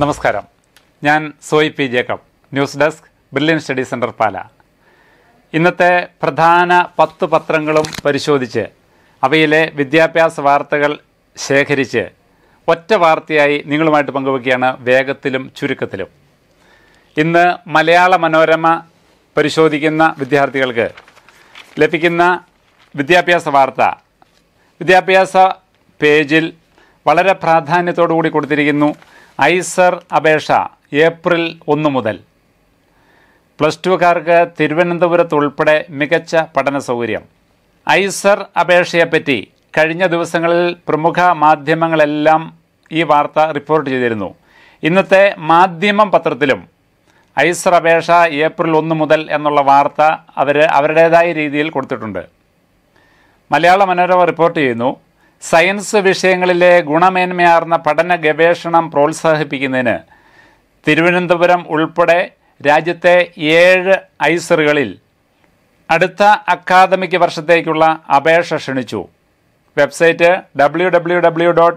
നമസ്കാരം ഞാൻ Soyi P Jacob news desk brilliant study centre Pala ഇന്നത്തെ പ്രധാന പത്ത് പത്രങ്ങളും പരിശോധിച്ച് അവയിലെ വിദ്യാഭ്യാസ വാർത്തകൾ ശേഖരിച്ച് ഒറ്റ വാർത്തയായി നിങ്ങളുമായിട്ട് പങ്കുവയ്ക്കുകയാണ് വേഗത്തിലും ചുരുക്കത്തിലും ഇന്ന് മലയാള മനോരമ പരിശോധിക്കുന്ന വിദ്യാർത്ഥികൾക്ക് ലഭിക്കുന്ന വിദ്യാഭ്യാസ വാർത്ത വിദ്യാഭ്യാസ പേജിൽ വളരെ പ്രാധാന്യത്തോടു കൂടി കൊടുത്തിരിക്കുന്നു ഐസർ അപേക്ഷ ഏപ്രിൽ ഒന്ന് മുതൽ പ്ലസ് ടുക്കാർക്ക് തിരുവനന്തപുരത്ത് ഉൾപ്പെടെ മികച്ച പഠന സൗകര്യം ഐസർ അപേക്ഷയെപ്പറ്റി കഴിഞ്ഞ ദിവസങ്ങളിൽ പ്രമുഖ മാധ്യമങ്ങളെല്ലാം ഈ വാർത്ത റിപ്പോർട്ട് ചെയ്തിരുന്നു ഇന്നത്തെ മാധ്യമം പത്രത്തിലും ഐസർ അപേക്ഷ ഏപ്രിൽ ഒന്ന് മുതൽ എന്നുള്ള വാർത്ത അവർ അവരുടേതായ രീതിയിൽ കൊടുത്തിട്ടുണ്ട് മലയാള മനോരമ റിപ്പോർട്ട് ചെയ്യുന്നു സയൻസ് വിഷയങ്ങളിലെ ഗുണമേന്മയാർന്ന പഠന ഗവേഷണം പ്രോത്സാഹിപ്പിക്കുന്നതിന് തിരുവനന്തപുരം ഉൾപ്പെടെ രാജ്യത്തെ ഏഴ് ഐസറുകളിൽ അടുത്ത അക്കാദമിക് വർഷത്തേക്കുള്ള അപേക്ഷ ക്ഷണിച്ചു website W W W dot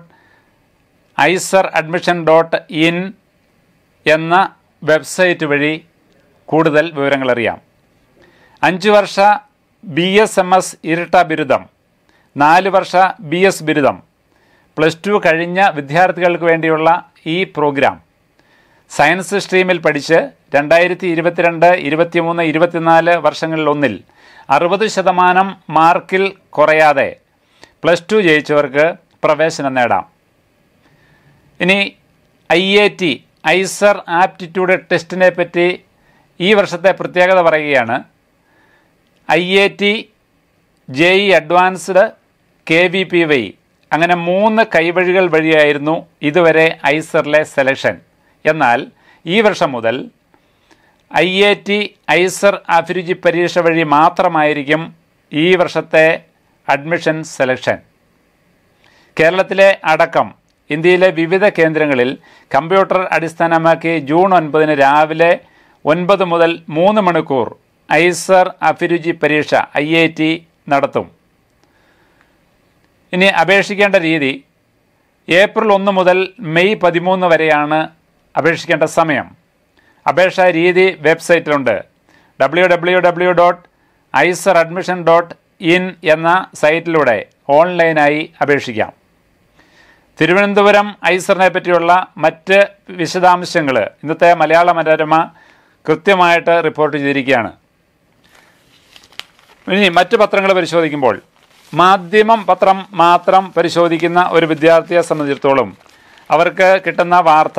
IISER admission dot in എന്ന വെബ്സൈറ്റ് വഴി കൂടുതൽ വിവരങ്ങൾ അറിയാം അഞ്ച് വർഷ ബി എസ് എം എസ് ഇരട്ട ബിരുദം നാല് വർഷ ബി എസ് ബിരുദം പ്ലസ് ടു കഴിഞ്ഞ വിദ്യാർത്ഥികൾക്ക് വേണ്ടിയുള്ള ഈ പ്രോഗ്രാം സയൻസ് സ്ട്രീമിൽ പഠിച്ച് രണ്ടായിരത്തി ഇരുപത്തിരണ്ട് ഇരുപത്തിമൂന്ന് ഇരുപത്തിനാല് വർഷങ്ങളിലൊന്നിൽ അറുപത് ശതമാനം മാർക്കിൽ കുറയാതെ പ്ലസ് ടു ജയിച്ചവർക്ക് പ്രവേശനം നേടാം ഇനി I A T IISER aptitude ടെസ്റ്റിനെ പറ്റി ഈ വർഷത്തെ പ്രത്യേകത പറയുകയാണ് I A T J E advanced K V P Y അങ്ങനെ മൂന്ന് കൈവഴികൾ വഴിയായിരുന്നു ഇതുവരെ ഐസറിലെ സെലക്ഷൻ എന്നാൽ ഈ വർഷം മുതൽ ഐ എ ടി ഐസർ അഭിരുചി പരീക്ഷ വഴി മാത്രമായിരിക്കും ഈ വർഷത്തെ അഡ്മിഷൻ സെലക്ഷൻ കേരളത്തിലെ അടക്കം ഇന്ത്യയിലെ വിവിധ കേന്ദ്രങ്ങളിൽ കമ്പ്യൂട്ടർ അടിസ്ഥാനമാക്കി ജൂൺ ഒൻപതിന് രാവിലെ ഒൻപത് മുതൽ മൂന്ന് മണിക്കൂർ ഐസർ അഭിരുചി പരീക്ഷ ഐ ഐ ടി നടത്തും ഇനി അപേക്ഷിക്കേണ്ട രീതി ഏപ്രിൽ ഒന്ന് മുതൽ മെയ് പതിമൂന്ന് വരെയാണ് അപേക്ഷിക്കേണ്ട സമയം അപേക്ഷാ രീതി വെബ്സൈറ്റിലുണ്ട് W W W dot IISER admission dot in എന്ന സൈറ്റിലൂടെ ഓൺലൈനായി അപേക്ഷിക്കാം തിരുവനന്തപുരം ഐസറിനെ പറ്റിയുള്ള മറ്റ് വിശദാംശങ്ങൾ ഇന്നത്തെ മലയാള മനോരമ കൃത്യമായിട്ട് റിപ്പോർട്ട് ചെയ്തിരിക്കുകയാണ് ഇനി മറ്റ് പത്രങ്ങൾ പരിശോധിക്കുമ്പോൾ മാധ്യമം പത്രം മാത്രം പരിശോധിക്കുന്ന ഒരു വിദ്യാർത്ഥിയെ സംബന്ധിച്ചിടത്തോളം അവർക്ക് കിട്ടുന്ന വാർത്ത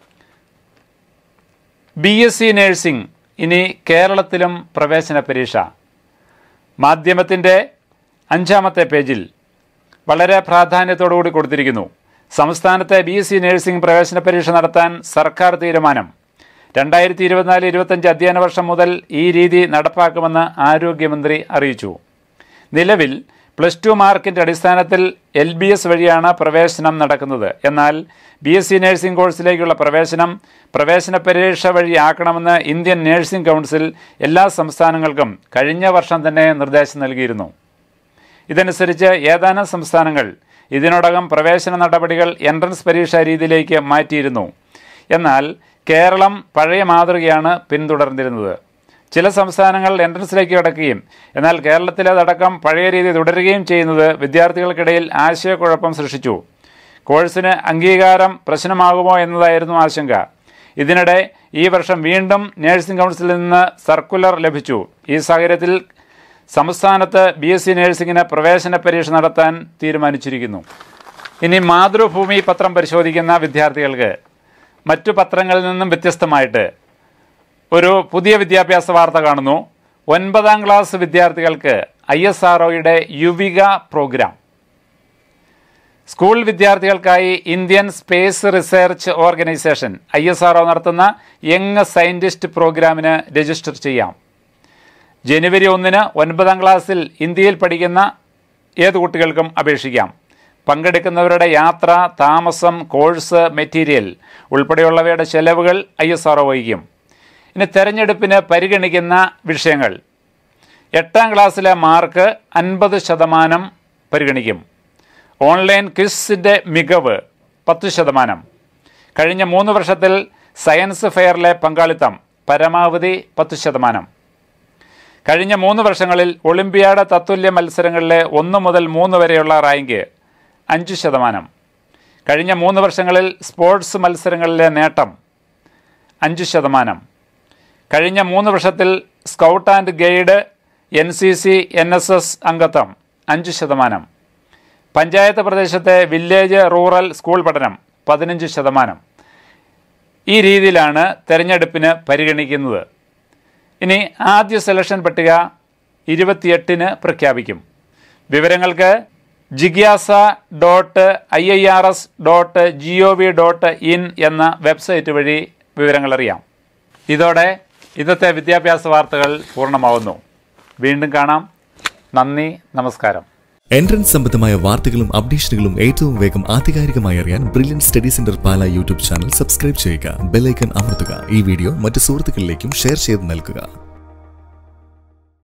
ബി എസ് സി നേഴ്സിംഗ് ഇനി കേരളത്തിലും പ്രവേശന പരീക്ഷ മാധ്യമത്തിൻ്റെ അഞ്ചാമത്തെ പേജിൽ വളരെ പ്രാധാന്യത്തോടു കൂടി കൊടുത്തിരിക്കുന്നു സംസ്ഥാനത്തെ ബി എസ് സി നഴ്സിംഗ് പ്രവേശന പരീക്ഷ നടത്താൻ സർക്കാർ തീരുമാനം രണ്ടായിരത്തി ഇരുപത്തിനാല് ഇരുപത്തഞ്ച് അധ്യയന വർഷം മുതൽ ഈ രീതി നടപ്പാക്കുമെന്ന് ആരോഗ്യമന്ത്രി അറിയിച്ചു നിലവിൽ പ്ലസ് ടു മാർക്കിൻ്റെ അടിസ്ഥാനത്തിൽ എൽ ബി എസ് വഴിയാണ് പ്രവേശനം നടക്കുന്നത് എന്നാൽ ബി എസ് സി നഴ്സിംഗ് കോഴ്സിലേക്കുള്ള പ്രവേശനം പ്രവേശന പരീക്ഷ വഴിയാക്കണമെന്ന് ഇന്ത്യൻ നഴ്സിംഗ് കൗൺസിൽ എല്ലാ സംസ്ഥാനങ്ങൾക്കും കഴിഞ്ഞ വർഷം തന്നെ നിർദ്ദേശം നൽകിയിരുന്നു ഇതനുസരിച്ച് ഏതാനും സംസ്ഥാനങ്ങൾ ഇതിനോടകം പ്രവേശന നടപടികൾ എൻട്രൻസ് പരീക്ഷാ രീതിയിലേക്ക് മാറ്റിയിരുന്നു എന്നാൽ കേരളം പഴയ മാതൃകയാണ് പിന്തുടർന്നിരുന്നത് ചില സംസ്ഥാനങ്ങൾ എൻട്രൻസിലേക്ക് കടക്കുകയും എന്നാൽ കേരളത്തിലേതടക്കം പഴയ രീതി തുടരുകയും ചെയ്യുന്നത് വിദ്യാർത്ഥികൾക്കിടയിൽ ആശയക്കുഴപ്പം സൃഷ്ടിച്ചു കോഴ്സിന് അംഗീകാരം പ്രശ്നമാകുമോ എന്നതായിരുന്നു ആശങ്ക ഇതിനിടെ ഈ വർഷം വീണ്ടും നഴ്സിംഗ് കൗൺസിലിൽ നിന്ന് സർക്കുലർ ലഭിച്ചു ഈ സാഹചര്യത്തിൽ സംസ്ഥാനത്ത് ബി എസ് സി നഴ്സിംഗിന് പ്രവേശന പരീക്ഷ നടത്താൻ തീരുമാനിച്ചിരിക്കുന്നു ഇനി മാതൃഭൂമി പത്രം പരിശോധിക്കുന്ന വിദ്യാർത്ഥികൾക്ക് മറ്റു പത്രങ്ങളിൽ നിന്നും വ്യത്യസ്തമായിട്ട് ഒരു പുതിയ വിദ്യാഭ്യാസ വാർത്ത കാണുന്നു ഒൻപതാം ക്ലാസ് വിദ്യാർത്ഥികൾക്ക് I S R Yuvika programme school വിദ്യാർത്ഥികൾക്കായി Indian space research organisation I S R നടത്തുന്ന യങ് സയൻറ്റിസ്റ്റ് പ്രോഗ്രാമിന് രജിസ്റ്റർ ചെയ്യാം ജനുവരി ഒന്നിന് ഒൻപതാം ക്ലാസ്സിൽ ഇന്ത്യയിൽ പഠിക്കുന്ന ഏത് കുട്ടികൾക്കും അപേക്ഷിക്കാം പങ്കെടുക്കുന്നവരുടെ യാത്ര താമസം കോഴ്സ് മെറ്റീരിയൽ ഉൾപ്പെടെയുള്ളവയുടെ ചെലവുകൾ ഐ എസ് ആർ വഹിക്കും ഇനി തെരഞ്ഞെടുപ്പിന് പരിഗണിക്കുന്ന വിഷയങ്ങൾ എട്ടാം ക്ലാസ്സിലെ മാർക്ക് അൻപത് ശതമാനം പരിഗണിക്കും ഓൺലൈൻ ക്വിസിൻ്റെ മികവ് പത്ത് ശതമാനം കഴിഞ്ഞ മൂന്ന് വർഷത്തിൽ സയൻസ് ഫെയറിലെ പങ്കാളിത്തം പരമാവധി പത്ത് ശതമാനം കഴിഞ്ഞ മൂന്ന് വർഷങ്ങളിൽ ഒളിമ്പിയാഡ് തത്തുല്യ മത്സരങ്ങളിലെ ഒന്ന് മുതൽ മൂന്ന് വരെയുള്ള റാങ്ക് അഞ്ച് ശതമാനം കഴിഞ്ഞ മൂന്ന് വർഷങ്ങളിൽ സ്പോർട്സ് മത്സരങ്ങളിലെ നേട്ടം അഞ്ച് ശതമാനം കഴിഞ്ഞ മൂന്ന് വർഷത്തിൽ scout and guide N C C N S S അംഗത്വം അഞ്ച് ശതമാനം പഞ്ചായത്ത് പ്രദേശത്തെ വില്ലേജ് റൂറൽ സ്കൂൾ പഠനം പതിനഞ്ച് ശതമാനം ഈ രീതിയിലാണ് തെരഞ്ഞെടുപ്പിന് പരിഗണിക്കുന്നത് ഇനി ആദ്യ സെലക്ഷൻ പട്ടിക ഇരുപത്തിയെട്ടിന് പ്രഖ്യാപിക്കും വിവരങ്ങൾക്ക് ജിഗ്യാസ dot I I R S dot G O V dot in എന്ന വെബ്സൈറ്റ് വഴി വിവരങ്ങൾ അറിയാം ഇതോടെ ഇന്നത്തെ വിദ്യാഭ്യാസ വാർത്തകൾ പൂർണ്ണമാവുന്നു വീണ്ടും കാണാം നന്ദി നമസ്കാരം എൻട്രൻസ് സംബന്ധമായ വാർത്തകളും അപ്ഡേഷനുകളും ഏറ്റവും വേഗം ആധികാരികമായി അറിയാൻ brilliant study centre Pala YouTube channel subscribe ചെയ്യുക ബെല്ലൈക്കൺ അമർത്തുക ഈ വീഡിയോ മറ്റ് സുഹൃത്തുക്കളിലേക്കും ഷെയർ ചെയ്ത് നൽകുക